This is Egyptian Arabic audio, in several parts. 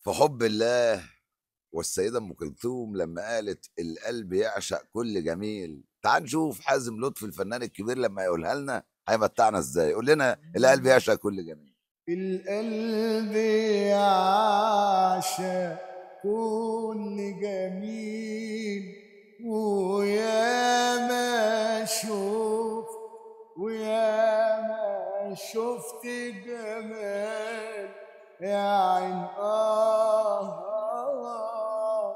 في حب الله والسيدة أم كلثوم لما قالت القلب يعشق كل جميل تعال نشوف حازم لطفي الفنان الكبير لما يقولها لنا هيمتعنا ازاي قول لنا القلب يعشق كل جميل القلب يعشق كل جميل ويا ما شوف ويا ما شفت جمال يا عين آه آه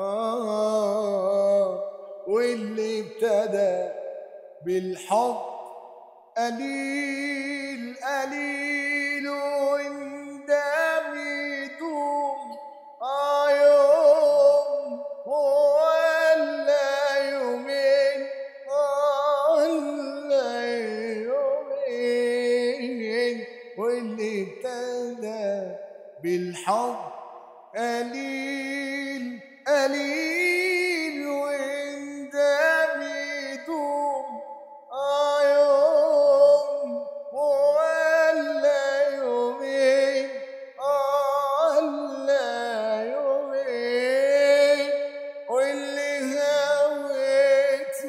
آه واللي ابتدى بالحب قليل قليل وندم يدوم آه يوم ولا يومين ولا يومين واللي ابتدى بالحب قليل قليل وندم يدوم آه يوم ولا يومين ولا يومين واللي هويت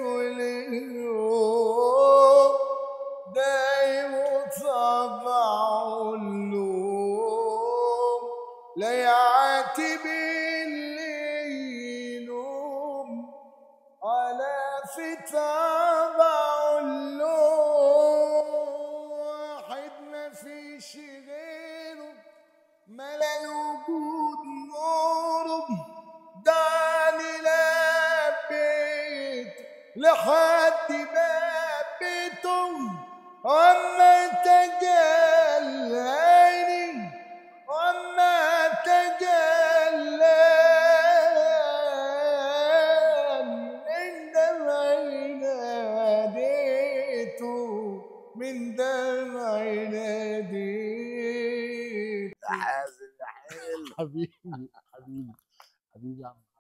واليوم دايم طبعه اللوم لا يعاتب اللي يلوم على في طبعه اللوم واحد ما فيش غيره ملا الوجود نوره دعني لبيت لحد باب بيته أما تجلى عيني أما تجلى من دمعي ناديته من دمعي ناديته يا حازم يا حلو حبيبي حبيبي حبيبي يا عم